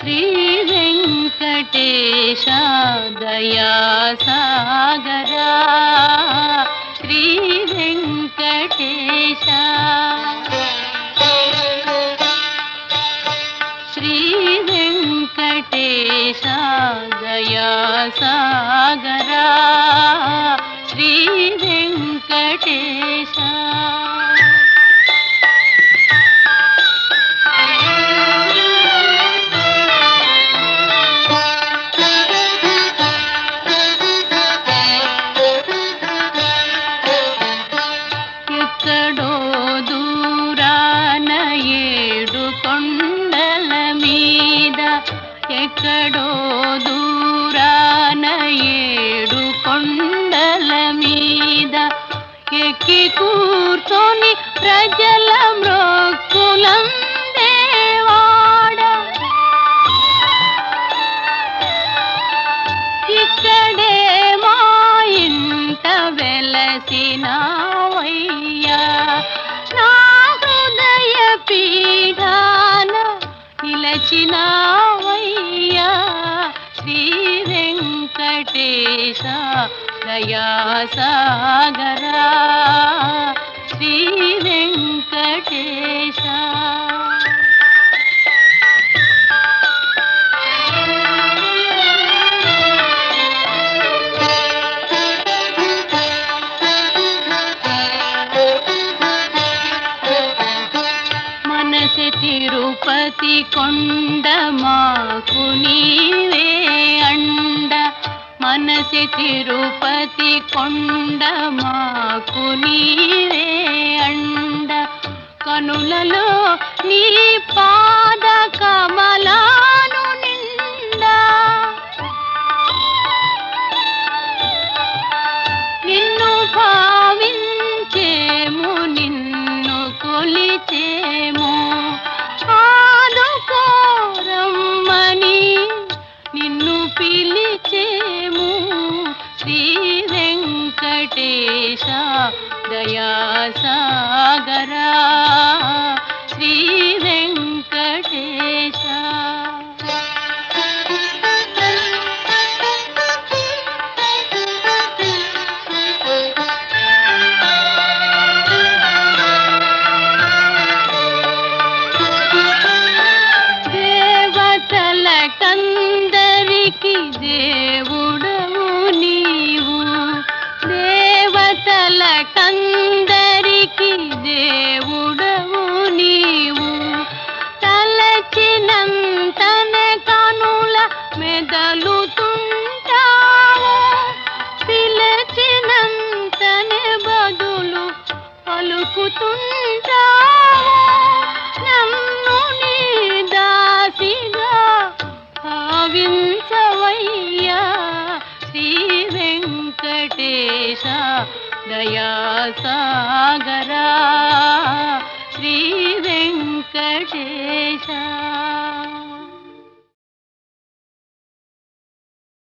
శ్రీ వెంకటేశ దయా సాగరా శ్రీ వెంకటేశ శ్రీ వెంకటేశ దయా సాగరా శ్రీ వెంకటేశ ఎక్కడో దూరాన ఏడు కొండల మీద ఎక్కడో దూరాన ఏడు కొండల మీద ఎక్కి కూర్చొని ప్రజల మ్రొక్కులం దేవాడ ఇక్కడే మా ఇంట వెలసినావయ్యా నా హృదయ పీఠాన నిలచినావయ్యా శ్రీ వెంకటేశ దయా సాగరా శ్రీ వెంకటేశ మనసి తిరుపతి కొండ మాకు నీవే అండ మనసి తిరుపతి కొండ మాకు నీవే అండ కనులలో నీ పాద కమలాను నిండా నిన్ను భావించేము నిన్ను కొలిచేము ఆదుకోరమ్మని నిన్ను పిలిచేము శ్రీ వెంకటేశ దయా సాగరా శ్రీ వెంకటేశ దేవతల కందరికి దేవుడవు నీవు దేవతల కందరికి దేవుడవు నీవు తలచినంతనే కనుల మెదలుతుంటావు పిలచినంతనే బదులు పలుకుతుంటావు నన్ను నీ దాసిగా భావించవయ్యా శ్రీ వెంకటేశ దయా సాగరా శ్రీ వెంకటేశ